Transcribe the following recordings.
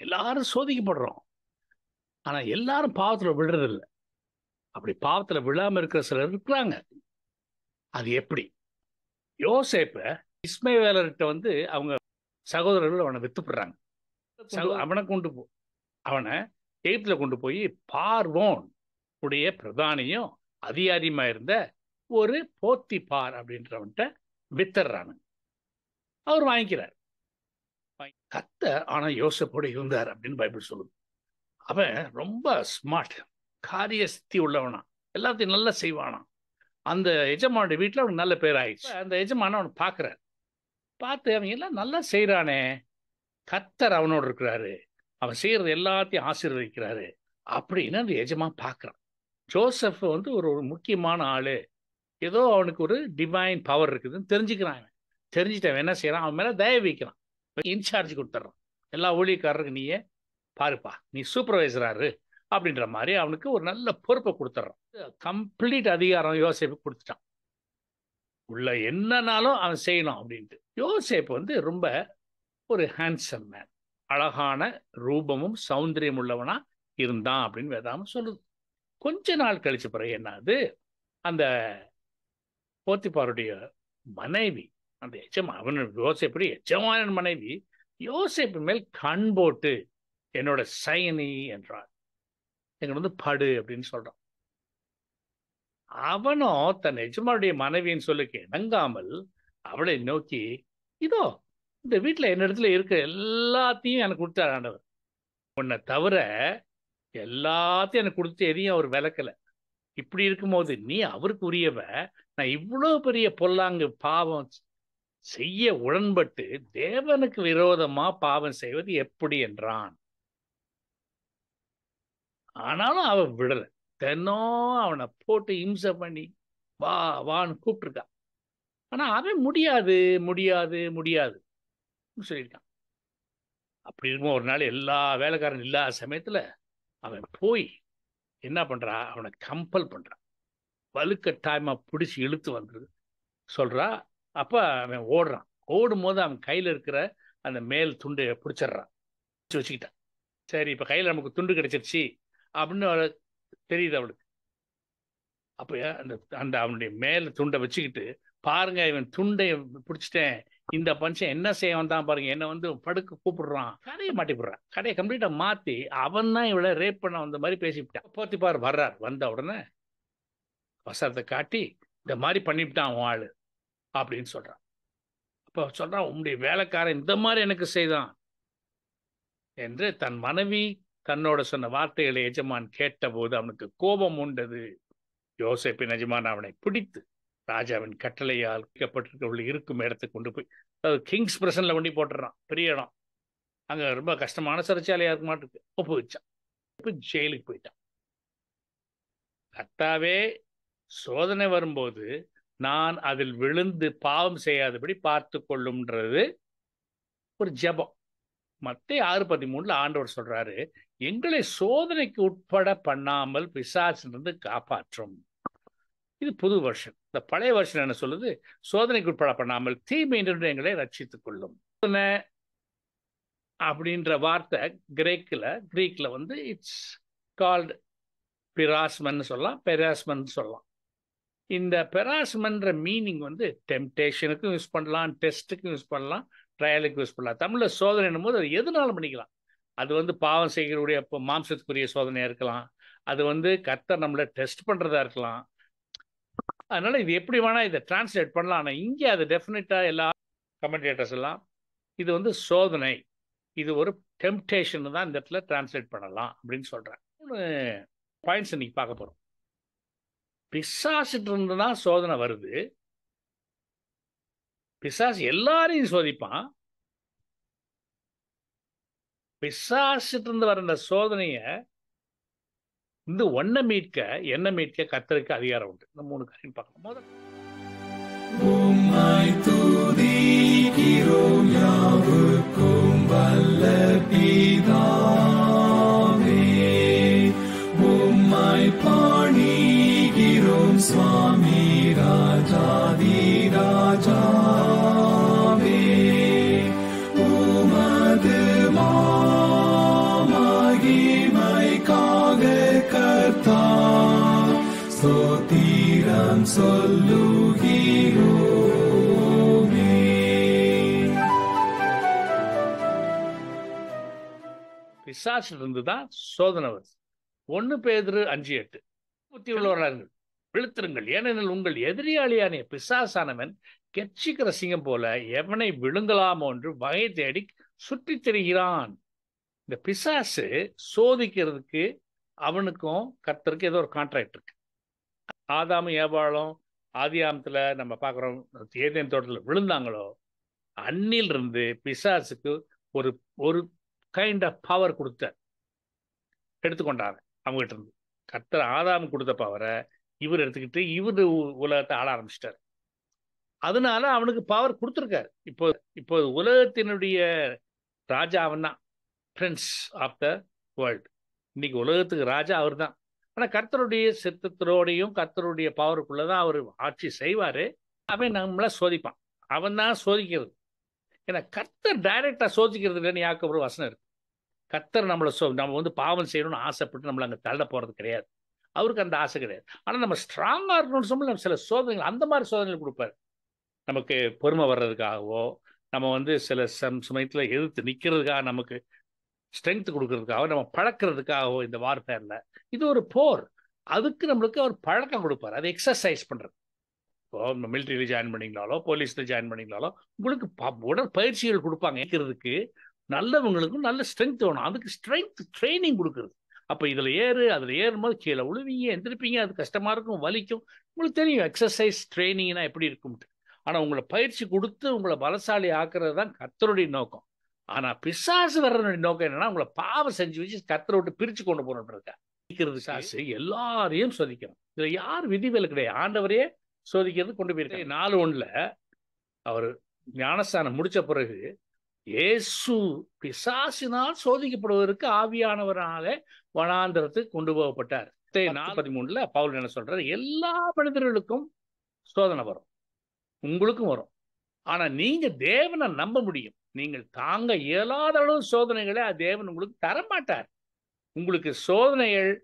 எல்லாரும் சோதிக்கப்படுறோம் ஆனா எல்லாரும் பாவத்துல விழுறதில்ல அப்படி பாவத்துல விழாம இருக்கிற சிலர் இருக்கிறாங்க அது எப்படி யோசேப்ப இஸ்மவேலர்கிட்ட வந்து அவங்க சகோதரர்கள் அவனை வித்துப்படுறாங்க சகோ- அவனை கொண்டு போ அவனை எகிப்துல கொண்டு போய் பார்வோன் உடைய பிரதானியும் அதிகாரியுமா இருந்த ஒரு போத்தி பார் அப்படின்றவன்ட்ட வித்துடுறானு அவர் வாங்கிக்கிறார் கத்த ஆனா யோசப்போட இருந்தார் அப்படின்னு பைபிள் சொல்லுது அவன் ரொம்ப ஸ்மார்ட் காரிய சித்தி உள்ளவனா எல்லாத்தையும் நல்லா செய்வானா அந்த எஜமானுடைய வீட்டில் அவனுக்கு நல்ல பேர் ஆயிடுச்சு அந்த எஜமான அவனை பார்க்குறாரு பார்த்து அவன் எல்லாம் நல்லா செய்கிறானே கத்தர் அவனோடு இருக்கிறாரு அவன் செய்கிறது எல்லாத்தையும் ஆசீர்வதிக்கிறாரு அப்படின்னு அந்த எஜமான் பார்க்குறான் ஜோசப் வந்து ஒரு ஒரு முக்கியமான ஆள் ஏதோ அவனுக்கு ஒரு டிவைன் பவர் இருக்குதுன்னு தெரிஞ்சுக்கிறான் அவன் தெரிஞ்சுட்டு அவன் என்ன செய்கிறான் அவன் மேலே தயவு வைக்கிறான் இன்சார்ஜ் கொடுத்துட்றான் எல்லா ஊழியக்காரருக்கு நீயே பாருப்பா நீ சூப்பர்வைசராரு அப்படின்ற மாதிரி அவனுக்கு ஒரு நல்ல பொறுப்பை கொடுத்துட்றான் கம்ப்ளீட் அதிகாரம் யோசேப்பு கொடுத்துட்டான் உள்ள என்னன்னாலும் அவன் செய்யணும் அப்படின்ட்டு யோசேப் வந்து ரொம்ப ஒரு ஹேண்ட்ஸம் மேன் அழகான ரூபமும் சௌந்தரியம் உள்ளவனா இருந்தான் அப்படின்னு வேதாமம் சொல்லுது கொஞ்ச நாள் கழிச்ச பிறகு என்னது அந்த போத்திப்பாருடைய மனைவி அந்த எஜமா அவன் யோசேப்படி எஜமான மனைவி யோசேப்பு மேல் கண் போட்டு என்னோட சயனி என்றார் எங்க வந்து படு அப்படின்னு சொல்றான் அவனும் தன் எஜமானுடைய மனைவியின் சொல்லுக்கு இணங்காமல் அவளை நோக்கி இதோ இந்த வீட்டில் என்னிடத்துல இருக்க எல்லாத்தையும் எனக்கு கொடுத்தார் ஆண்டவர் உன்னை தவிர எல்லாத்தையும் எனக்கு கொடுத்து எதையும் அவர் விளக்கலை இப்படி இருக்கும்போது நீ அவருக்கு உரியவ நான் இவ்வளோ பெரிய பொல்லாங்கு பாவம் செய்ய உடன்பட்டு தேவனுக்கு விரோதமா பாவம் செய்வது எப்படி என்றான் ஆனாலும் அவன் விடலை தினம் அவனை போட்டு இம்சை பண்ணி வா வான்னு கூப்பிட்டுருக்கான் ஆனா அவன் முடியாது முடியாது முடியாது சொல்லியிருக்கான் அப்படி இருக்கும் ஒரு நாள் எல்லா வேலைக்காரன் இல்லாத சமயத்துல அவன் போய் என்ன பண்றா அவனை கம்பல் பண்றான் வலுக்கட்டாயமா பிடிச்சி இழுத்து வந்துருது சொல்றா அப்ப அவன் ஓடுறான் ஓடும் போது அவன் கையில இருக்கிற அந்த மேல் துண்டை பிடிச்சிடுறான் வச்சுக்கிட்டான் சரி இப்ப கையில நமக்கு துண்டு கிடைச்சிருச்சு அப்படின்னு அவளுக்கு தெரியுது அவளுக்கு அப்ப அந்த அந்த அவனுடைய மேல துண்டை வச்சுக்கிட்டு பாருங்க இவன் துண்டை பிடிச்சிட்டேன் இந்த பஞ்சம் என்ன செய்ய வந்தான் பாருங்க என்ன வந்து படுக்க கூப்பிடுறான் கடையை மாட்டி போடுறான் கடையை கம்ப்ளீட்டா மாத்தி அவன் தான் இவளை ரேப் பண்ண வந்த மாதிரி பேசிவிட்டான் போத்திப்பார் வர்றார் வந்த உடனே வசரத்தை காட்டி இந்த மாதிரி பண்ணிவிட்டான் அவன் ஆளு அப்படின்னு சொல்றான் அப்போ சொல்றான் உங்களுடைய வேலைக்காரன் இந்த மாதிரி எனக்கு செய்தான் என்று தன் மனைவி தன்னோட சொன்ன வார்த்தைகளை எஜமான் கேட்டபோது அவனுக்கு கோபம் உண்டது யோசேப்பின் எஜமான் அவனை பிடித்து ராஜாவின் கட்டளையால் வைக்கப்பட்டிருக்கவர்கள் இருக்கும் இடத்துக்கு கொண்டு போய் அதாவது கிங்ஸ் பிரசன்ல வண்டி போட்டுறான் பெரிய இடம் அங்க ரொம்ப கஷ்டமான சிறைச்சாலையா இருக்க மாட்டுக்கு ஒப்பு வச்சான் இப்போ ஜெயிலுக்கு போயிட்டான் கத்தாவே சோதனை வரும்போது நான் அதில் விழுந்து பாவம் செய்யாதபடி பார்த்து கொள்ளும்ன்றது ஒரு ஜபம் மத்திய ஆறு பதிமூணுல ஆண்டவர் சொல்றாரு எங்களை சோதனைக்கு உட்பட பண்ணாமல் பிசாசிலிருந்து காப்பாற்றும் இது புது வருஷன் இந்த பழைய வருஷன் என்ன சொல்லுது சோதனைக்கு உட்பட பண்ணாமல் தீமையிலிருந்து எங்களை ரட்சித்துக் கொள்ளும் அப்படின்ற வார்த்தை கிரேக்கில் கிரீக்ல வந்து இட்ஸ் கால்டு பிராஸ்மன் சொல்லலாம் பெராஸ்மன் சொல்லலாம் இந்த பெராஸ்மன்ற மீனிங் வந்து டெம்டேஷனுக்கும் யூஸ் பண்ணலாம் டெஸ்ட்டுக்கும் யூஸ் பண்ணலாம் ட்ரையலுக்கு யூஸ் பண்ணலாம் தமிழில் சோதனைன்னும் போது அது எதுனாலும் பண்ணிக்கலாம் அது வந்து பாவம் செய்கிறவுடைய இப்போ மாம்சத்துக்குரிய சோதனையாக இருக்கலாம் அது வந்து கர்த்தர் நம்மளை டெஸ்ட் பண்ணுறதா இருக்கலாம் அதனால இது எப்படி வேணால் இதை டிரான்ஸ்லேட் பண்ணலாம் ஆனால் இங்கே அது டெஃபினட்டாக எல்லா கமெண்டேட்டர்ஸ் எல்லாம் இது வந்து சோதனை இது ஒரு டெம்டேஷன் தான் இந்த இடத்துல டிரான்ஸ்லேட் பண்ணலாம் அப்படின்னு சொல்கிறேன் மூணு பாயிண்ட்ஸ் இன்னைக்கு பார்க்க போகிறோம் பிசாசிட்டு இருந்து தான் சோதனை வருது பிசாஸ் எல்லாரையும் சோதிப்பான் பிசாசிட்டு இருந்து வர இந்த சோதனைய இந்த ஒன்ன மீட்க என்ன மீட்க கத்தருக்கு அதிகாரம் உண்டு இந்த மூணு காரியம் பார்க்கணும் முதல் உம்மை துதிக்கிறோம் யாவுக்கும் வல்ல பிதாவே உம்மை பாணிகிறோம் சுவாமி ராஜாதி ராஜாவே உமது மாட்சிமை ஸ்தோத்திரம் சொல்லுகிறோமே பிசாசிலிருந்து தான் சோதனை வருது ஒன்று பேதுரு அஞ்சு எட்டு புத்தி உள்ளவர்கள் விழுத்திருங்கள் ஏனெனில் உங்கள் எதிரியாளியான பிசாசானவன் கெச்சிக்கிற சிங்கம் போல எவனை விழுங்கலாமோ என்று வகை தேடி சுற்றித் திரிகிறான் இந்த பிசாசு சோதிக்கிறதுக்கு அவனுக்கும் கர்த்தருக்கு ஏதோ ஒரு கான்ட்ராக்ட் இருக்கு ஆதாமு ஏபாளம் ஆதியாமத்துல நம்ம பார்க்குறோம் ஏதேன் தோட்டத்தில் விழுந்தாங்களோ அன்னிலிருந்து பிசாசுக்கு ஒரு ஒரு கைண்ட் ஆஃப் பவர் கொடுத்த எடுத்துக்கொண்டாங்க அவங்ககிட்ட இருந்து கர்த்தர் ஆதாம் கொடுத்த பவரை இவர் எடுத்துக்கிட்டு இவர் உலகத்தை ஆள ஆரம்பிச்சிட்டார் அதனால அவனுக்கு பவர் கொடுத்துருக்காரு இப்போ இப்போ உலகத்தினுடைய ராஜா அவன் தான் பிரின்ஸ் ஆஃப் த வேர்ல்டு இன்னைக்கு உலகத்துக்கு ராஜா அவர் தான் ஆனால் கர்த்தருடைய சித்தத்தோடையும் கர்த்தருடைய பவருக்குள்ள தான் அவர் ஆட்சி செய்வார் அவன் நம்மளை சோதிப்பான் அவன் தான் சோதிக்கிறது ஏன்னா கர்த்தர் டைரக்டா சோதிக்கிறது இல்லைன்னு யாக்க ஒரு வசனம் இருக்கு கர்த்தர் நம்மளை சோ நம்ம வந்து பாவம் செய்யணும்னு ஆசைப்பட்டு நம்மளை அங்கே தள்ள போறது கிடையாது அவருக்கு அந்த ஆசை கிடையாது ஆனால் நம்ம ஸ்ட்ராங்காக இருக்கணும்னு சொல்லி நம்ம சில சோதனைகள் அந்த மாதிரி சோதனைகள் கொடுப்பாரு நமக்கு பொறுமை வர்றதுக்காகவோ நம்ம வந்து சில சம் சமயத்தில் எதிர்த்து நிற்கிறதுக்காக நமக்கு ஸ்ட்ரென்த் கொடுக்கறதுக்காக நம்ம பழக்கிறதுக்காகவோ இந்த வார்ஃபேரில் இது ஒரு போர் அதுக்கு நம்மளுக்கு அவர் பழக்கம் கொடுப்பார் அது எக்ஸசைஸ் பண்ணுறது இப்போ நம்ம மிலிட்ரியில் ஜாயின் பண்ணிங்களாலோ போலீஸில் ஜாயின் பண்ணிங்களாலோ உங்களுக்கு ப- உடற்பயிற்சிகள் கொடுப்பாங்க இருக்கிறதுக்கு நல்லவங்களுக்கும் நல்ல ஸ்ட்ரென்த் வேணும் அதுக்கு ஸ்ட்ரென்த் ட்ரைனிங் கொடுக்குறது அப்போ இதில் ஏறு அதில் ஏறும்போது கீழே விழுவீங்க எந்திரிப்பீங்க அது கஷ்டமாக இருக்கும் வலிக்கும் உங்களுக்கு தெரியும் எக்ஸசைஸ் ட்ரைனிங்னா எப்படி இருக்கும்ட்டு ஆனால் உங்களை பயிற்சி கொடுத்து உங்களை பலசாலி ஆக்குறது தான் கர்த்தருடைய நோக்கம் ஆனால் பிசாசு வர்றதுடைய நோக்கம் என்னன்னா உங்களை பாவம் செஞ்சு வச்சு கர்த்தரை விட்டு பிரித்து கொண்டு போகணுன்றதுக்கா சோதிக்கிறது சாசு எல்லாரையும் சோதிக்கணும் இதுல யார் விதிவில கிடையாது ஆண்டவரே சோதிக்கிறது கொண்டு போயிருக்காரு நாலு ஒண்ணுல அவர் ஞானஸ்தானம் முடிச்ச பிறகு இயேசு பிசாசினால் சோதிக்கப்படுவதற்கு ஆவியானவரால வனாந்திரத்துக்கு கொண்டு போகப்பட்டார் நாலு பதிமூணுல பவுல் என்ன சொல்றாரு எல்லா மனிதர்களுக்கும் சோதனை வரும் உங்களுக்கும் வரும் ஆனா நீங்க தேவனை நம்ப முடியும் நீங்கள் தாங்க இயலாத அளவு சோதனைகளை தேவன் உங்களுக்கு தரமாட்டார் உங்களுக்கு சோதனைகள்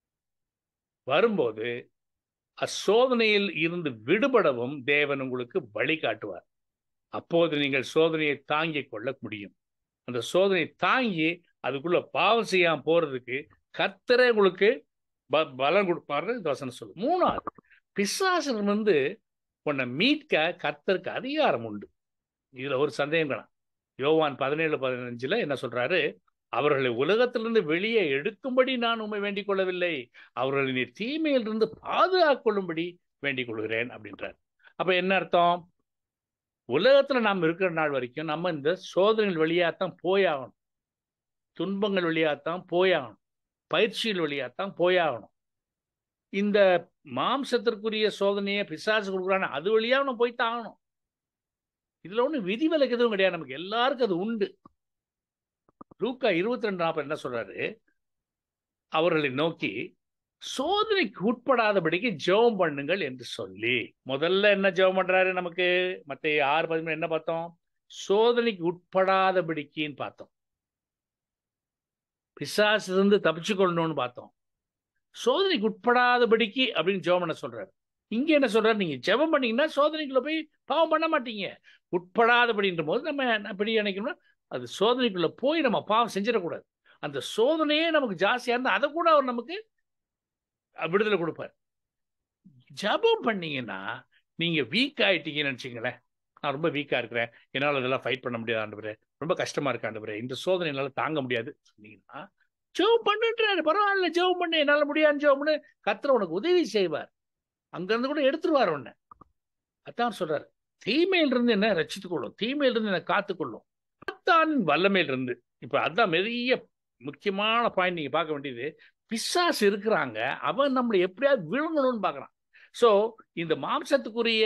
வரும்போது அச்சோதனையில் இருந்து விடுபடவும் தேவன் உங்களுக்கு வழிகாட்டுவார் அப்போது நீங்கள் சோதனையை தாங்கிக் கொள்ள முடியும் அந்த சோதனையை தாங்கி அதுக்குள்ள பாவம் செய்யாம போறதுக்கு கர்த்தரே உங்களுக்கு ப- பலம் கொடுப்பாரு இந்த வசனம் சொல்லு மூணாவது பிசாசன் வந்து உன்னை மீட்க கர்த்தருக்கு அதிகாரம் உண்டு இதுல ஒரு சந்தேகம் வேணாம் யோவான் பதினேழு பதினஞ்சுல என்ன சொல்றாரு அவர்களை உலகத்திலிருந்து வெளியே எடுக்கும்படி நான் உண்மை வேண்டிக் கொள்ளவில்லை அவர்களை நீ தீமையிலிருந்து பாதுகாக்கொள்ளும்படி வேண்டிக் கொள்கிறேன் அப்படின்றார் அப்ப என்ன அர்த்தம் உலகத்துல நாம் இருக்கிற நாள் வரைக்கும் நம்ம இந்த சோதனைகள் வழியாத்தான் போயாகணும் துன்பங்கள் வழியாத்தான் போயாகணும் பயிற்சிகள் வழியாத்தான் போயாகணும் இந்த மாம்சத்திற்குரிய சோதனையை பிசாசு கொடுக்குறானே அது வழியா நம்ம போய்த்தான் ஆகணும் இதுல ஒண்ணு விதிவிலக்கு எதுவும் கிடையாது நமக்கு எல்லாருக்கும் அது உண்டு லூக்கா இருபத்தி ரெண்டு நாற்பது என்ன சொல்றாரு அவர்களை நோக்கி சோதனைக்கு உட்படாதபடிக்கு ஜெபம் பண்ணுங்கள் என்று சொல்லி முதல்ல என்ன ஜெபம் பண்றாரு நமக்கு மத்த ஆறு பதிமூணு என்ன பார்த்தோம் சோதனைக்கு உட்படாதபடிக்குன்னு பார்த்தோம் பிசாசு இருந்து தப்பிச்சு கொள்ளணும்னு பார்த்தோம் சோதனைக்கு உட்படாதபடிக்கு அப்படின்னு ஜெபம் பண்ண சொல்றாரு இங்க என்ன சொல்றாரு நீங்க ஜெபம் பண்ணீங்கன்னா சோதனைக்குள்ள போய் பாவம் பண்ண மாட்டீங்க உட்படாதபடின்ற போது நம்ம எப்படி நினைக்கணும்னா அது சோதனைக்குள்ள போய் நம்ம பாவம் செஞ்சிடக்கூடாது அந்த சோதனையே நமக்கு ஜாஸ்தியா இருந்தா அதை கூட அவர் நமக்கு விடுதலை கொடுப்பார் ஜபம் பண்ணீங்கன்னா நீங்க வீக் ஆயிட்டீங்கன்னு நினைச்சீங்களேன் நான் ரொம்ப வீக்கா இருக்கிறேன் என்னால் அதெல்லாம் ஃபைட் பண்ண முடியாது ஆண்டவரே ரொம்ப கஷ்டமா இருக்கு ஆண்டவரே இந்த சோதனை என்னால தாங்க முடியாது சொன்னீங்கன்னா ஜெபம் பண்ணுன்றாரு பரவாயில்ல ஜெபம் பண்ணு என்னால முடியாது ஜெபம்னு கத்திர உனக்கு உதவி செய்வார் அங்கிருந்து கூட எடுத்துருவார் உன்னை அதான் சொல்றாரு தீமையிலிருந்து என்ன ரச்சித்துக் கொள்ளும் தீமையிலிருந்து என்ன காத்துக்கொள்ளும் சாத்தான் வல்லமையிலிருந்து இப்ப அதான் பெரிய முக்கியமான பாயிண்ட் நீங்க பார்க்க வேண்டியது பிசாசு இருக்கிறாங்க அவன் நம்மளை எப்படியாவது விழுங்கணும்னு பார்க்கறான் ஸோ இந்த மாம்சத்துக்குரிய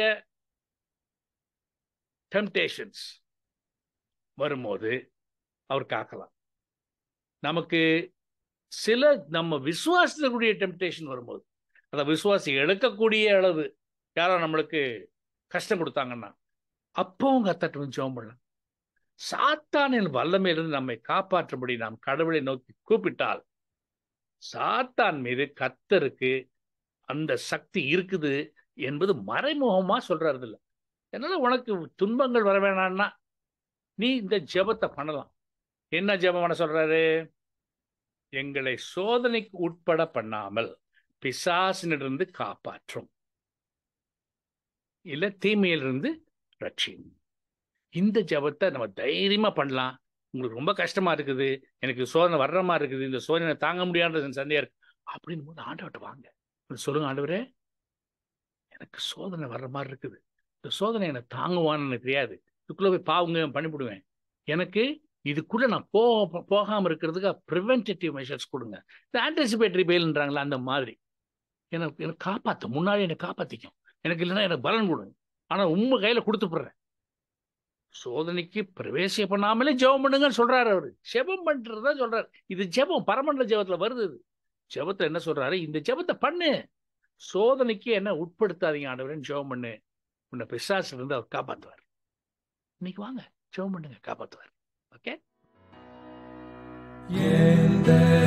டெம்டேஷன்ஸ் வரும்போது அவர் காக்கலாம் நமக்கு சில நம்ம விசுவாசத்துக்குரிய டெம்டேஷன் வரும்போது அந்த விசுவாசி எடுக்கக்கூடிய அளவு யாரோ நம்மளுக்கு கஷ்டம் கொடுத்தாங்கன்னா அப்பவும் கத்தட்டு வந்து ஜெபம் பண்ணலாம் சாத்தானின் வல்லமையிலிருந்து நம்மை காப்பாற்றும்படி நாம் கடவுளை நோக்கி கூப்பிட்டால் சாத்தான் மீது கத்தருக்கு அந்த சக்தி இருக்குது என்பது மறைமுகமா சொல்றாரு இல்ல அதனால உனக்கு துன்பங்கள் வர வேணாம்னா நீ இந்த ஜெபத்தை பண்ணலாம் என்ன ஜெபம் பண்ண சொல்றாரு எங்களை சோதனைக்கு உட்பட பண்ணாமல் பிசாசினிலிருந்து காப்பாற்றும் இல்ல தீமையிலிருந்து ரட்சியும் இந்த ஜெபத்தை நம்ம தைரியமா பண்ணலாம் உங்களுக்கு ரொம்ப கஷ்டமா இருக்குது எனக்கு சோதனை வர்ற மாதிரி இருக்குது இந்த சோதனை தாங்க முடியாத சந்தேகம் இருக்கு அப்படின்னு போது ஆண்டவர்கிட்ட வாங்க சொல்லுங்க ஆண்டவரே எனக்கு சோதனை வர்ற மாதிரி இருக்குது இந்த சோதனை எனக்கு தாங்குவான்னு எனக்கு தெரியாது இதுக்குள்ள போய் பாவங்க பண்ணிவிடுவேன் எனக்கு இதுக்குள்ள நான் போக போகாம இருக்கிறதுக்கு ப்ரிவென்டேட்டிவ் மெஷர்ஸ் கொடுங்க இந்த ஆன்டிசிபேட்டரி பெயில்ன்றாங்களா அந்த மாதிரி எனக்கு எனக்கு காப்பாற்றும் முன்னாடி என்னை காப்பாற்றிக்கும் எனக்கு இல்லைன்னா எனக்கு பலன் கொடுங்க ஆனால் உண்மை கையில் கொடுத்துப்படுறேன் சோதனைக்கு பிரவேசிய பண்ணாமலே ஜெபம் பண்ணுங்கன்னு சொல்றாரு அவரு ஜெபம் பண்றதா சொல்றாரு இது ஜெபம் பரமண்டல ஜெபத்துல வருது இது ஜெபத்தை என்ன சொல்றாரு இந்த ஜெபத்தை பண்ணு சோதனைக்கு என்ன உட்படுத்தாதீங்க ஆண்டவரேன்னு ஜெபம் பண்ணு உன்னை பிசாசுல இருந்து அவர் காப்பாத்துவார் இன்னைக்கு வாங்க ஜெபம் பண்ணுங்க காப்பாத்துவார் ஓகே எந்த